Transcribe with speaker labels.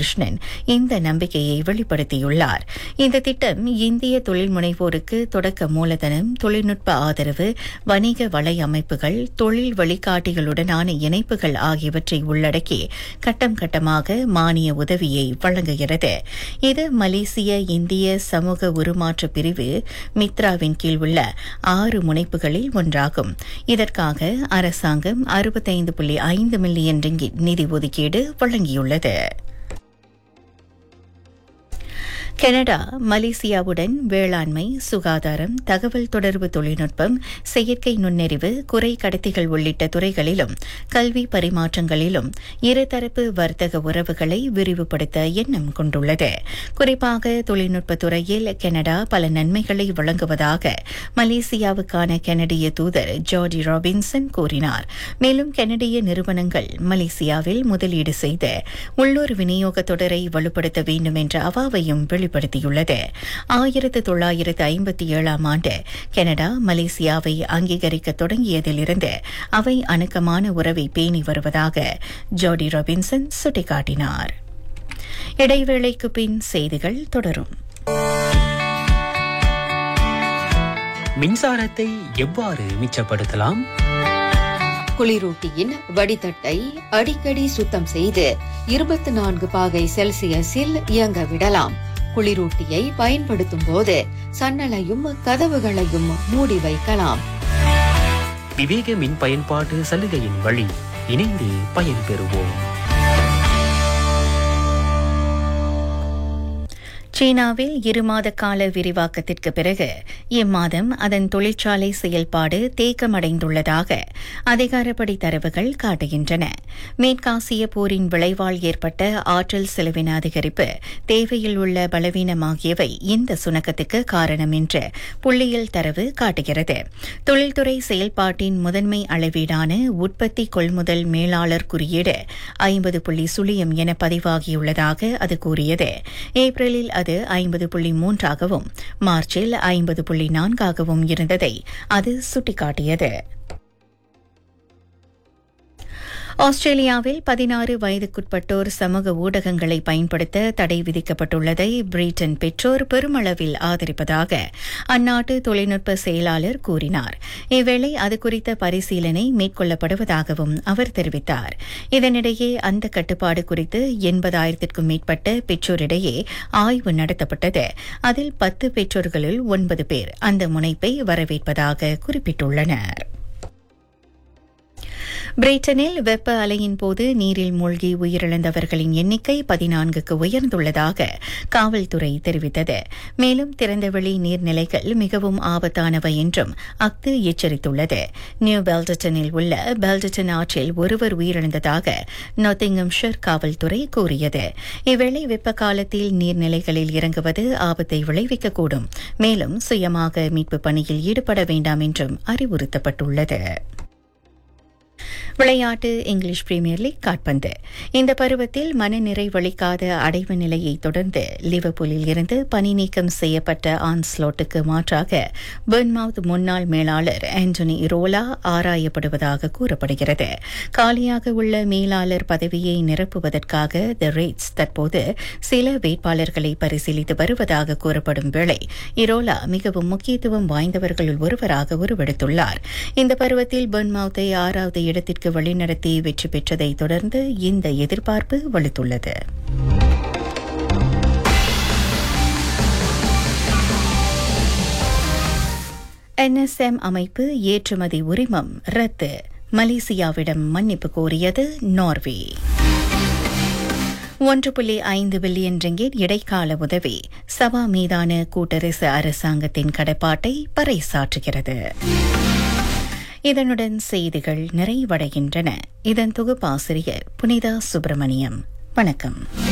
Speaker 1: ராதாகிருஷ்ணன் இந்த நம்பிக்கையை வெளிப்படுத்தியுள்ளார் இந்த திட்டம் இந்திய தொழில் முனைவோருக்கு தொடக்க மூலதனம் தொழில்நுட்ப ஆதரவு வணிக வலை அமைப்புகள் தொழில் வழிகாட்டிகளுடனான இணைப்புகள் ஆகியவற்றை உள்ளடக்கி கட்டம் கட்டமாக மானிய உதவியை வழங்குகிறது இது மலேசிய இந்திய சமூக உருமாற்ற பிரிவு மித்ராவின் கீழ் உள்ள ஆறு முனைப்புகளில் ஒன்றாகும் இதற்காக அரசாங்கம் அறுபத்தைந்து புள்ளி ஐந்து மில்லியன் ரிங்கிட் நிதி ஒதுக்கீடு வழங்கியுள்ளது கனடா மலேசியாவுடன் வேளாண்மை சுகாதாரம் தகவல் தொடர்பு தொழில்நுட்பம் செயற்கை நுண்ணறிவு குறை கடத்திகள் உள்ளிட்ட துறைகளிலும் கல்வி பரிமாற்றங்களிலும் இருதரப்பு வர்த்தக உறவுகளை விரிவுபடுத்த எண்ணம் கொண்டுள்ளது குறிப்பாக தொழில்நுட்ப துறையில் கனடா பல நன்மைகளை வழங்குவதாக மலேசியாவுக்கான கனடிய தூதர் ஜார்ஜி ராபின்சன் கூறினார் மேலும் கனடிய நிறுவனங்கள் மலேசியாவில் முதலீடு செய்து உள்ளூர் விநியோக தொடரை வலுப்படுத்த வேண்டும் என்ற அவாவையும் வெளிப்படுத்தியுள்ளது ஆயிரத்து தொள்ளாயிரத்து ஐம்பத்தி ஏழாம் ஆண்டு கனடா மலேசியாவை அங்கீகரிக்க தொடங்கியதிலிருந்து அவை அணுக்கமான உறவை பேணி வருவதாக ஜோடி ராபின்சன் சுட்டிக்காட்டினார் இடைவேளைக்கு பின் செய்திகள் தொடரும்
Speaker 2: மின்சாரத்தை எவ்வாறு மிச்சப்படுத்தலாம்
Speaker 3: குளிரூட்டியின் வடிதட்டை அடிக்கடி சுத்தம் செய்து இருபத்தி நான்கு பாகை செல்சியஸில் இயங்க விடலாம் குளிரூட்டியை பயன்படுத்தும் போது சன்னலையும் கதவுகளையும் மூடி வைக்கலாம்
Speaker 2: விவேக மின் பயன்பாட்டு சலுகையின் வழி இணைந்து பயன்பெறுவோம்
Speaker 1: சீனாவில் இருமாத கால விரிவாக்கத்திற்கு பிறகு இம்மாதம் அதன் தொழிற்சாலை செயல்பாடு தேக்கமடைந்துள்ளதாக அதிகாரப்படி தரவுகள் காட்டுகின்றன மேற்காசிய போரின் விளைவால் ஏற்பட்ட ஆற்றல் செலவின அதிகரிப்பு தேவையில் உள்ள பலவீனம் ஆகியவை இந்த சுணக்கத்துக்கு காரணம் என்று புள்ளியியல் தரவு காட்டுகிறது தொழில்துறை செயல்பாட்டின் முதன்மை அளவீடான உற்பத்தி கொள்முதல் மேலாளர் குறியீடு ஐம்பது புள்ளி சுழியம் என பதிவாகியுள்ளதாக அது கூறியது ஏப்ரலில் அது ஐம்பது புள்ளி மூன்றாகவும் மார்ச்சில் ஐம்பது புள்ளி நான்காகவும் இருந்ததை அது சுட்டிக்காட்டியது ஆஸ்திரேலியாவில் பதினாறு வயதுக்குட்பட்டோர் சமூக ஊடகங்களை பயன்படுத்த தடை விதிக்கப்பட்டுள்ளதை பிரிட்டன் பெற்றோர் பெருமளவில் ஆதரிப்பதாக அந்நாட்டு தொழில்நுட்ப செயலாளர் கூறினார் இவ்வேளை அது குறித்த பரிசீலனை மேற்கொள்ளப்படுவதாகவும் அவர் தெரிவித்தார் இதனிடையே அந்த கட்டுப்பாடு குறித்து எண்பதாயிரத்திற்கும் மேற்பட்ட பெற்றோரிடையே ஆய்வு நடத்தப்பட்டது அதில் பத்து பெற்றோர்களுள் ஒன்பது பேர் அந்த முனைப்பை வரவேற்பதாக குறிப்பிட்டுள்ளனர் பிரிட்டனில் வெப்ப அலையின் போது நீரில் மூழ்கி உயிரிழந்தவர்களின் எண்ணிக்கை பதினான்குக்கு உயர்ந்துள்ளதாக காவல்துறை தெரிவித்தது மேலும் திறந்தவெளி நீர்நிலைகள் மிகவும் ஆபத்தானவை என்றும் அக்து எச்சரித்துள்ளது நியூ பெல்டட்டனில் உள்ள பெல்டட்டன் ஆற்றில் ஒருவர் உயிரிழந்ததாக நொத்திங்கம்ஷர் காவல்துறை கூறியது இவ்வேளை வெப்ப காலத்தில் நீர்நிலைகளில் இறங்குவது ஆபத்தை விளைவிக்கக்கூடும் மேலும் சுயமாக மீட்பு பணியில் ஈடுபட வேண்டாம் என்றும் அறிவுறுத்தப்பட்டுள்ளது விளையாட்டு இங்கிலீஷ் பிரீமியர் லீக் காட்பந்து இந்த பருவத்தில் மனநிறைவளிக்காத அடைவு நிலையை தொடர்ந்து லிவர்பூலில் இருந்து பணி நீக்கம் செய்யப்பட்ட ஆன்ஸ்லோட்டுக்கு மாற்றாக பெர்ன்மவுத் முன்னாள் மேலாளர் ஆண்டனி இரோலா ஆராயப்படுவதாக கூறப்படுகிறது காலியாக உள்ள மேலாளர் பதவியை நிரப்புவதற்காக த ரேட்ஸ் தற்போது சில வேட்பாளர்களை பரிசீலித்து வருவதாக கூறப்படும் வேளை இரோலா மிகவும் முக்கியத்துவம் வாய்ந்தவர்களுள் ஒருவராக உருவெடுத்துள்ளார் இந்த பருவத்தில் பெர்ன்மவுத்தை ஆறாவது இடத்திற்கு வழிநடத்தி வெற்றி பெற்றதை தொடர்ந்து இந்த எதிர்பார்ப்பு வலுத்துள்ளது என்எஸ்எம் அமைப்பு ஏற்றுமதி உரிமம் ரத்து மலேசியாவிடம் மன்னிப்பு கோரியது நார்வே ஒன்று புள்ளி ஐந்து பில்லியன் ரிங்கிட் இடைக்கால உதவி சபா மீதான கூட்டரசு அரசாங்கத்தின் கடப்பாட்டை பறைசாற்றுகிறது இதனுடன் செய்திகள் நிறைவடைகின்றன இதன் தொகுப்பாசிரியர் புனிதா சுப்பிரமணியம் வணக்கம்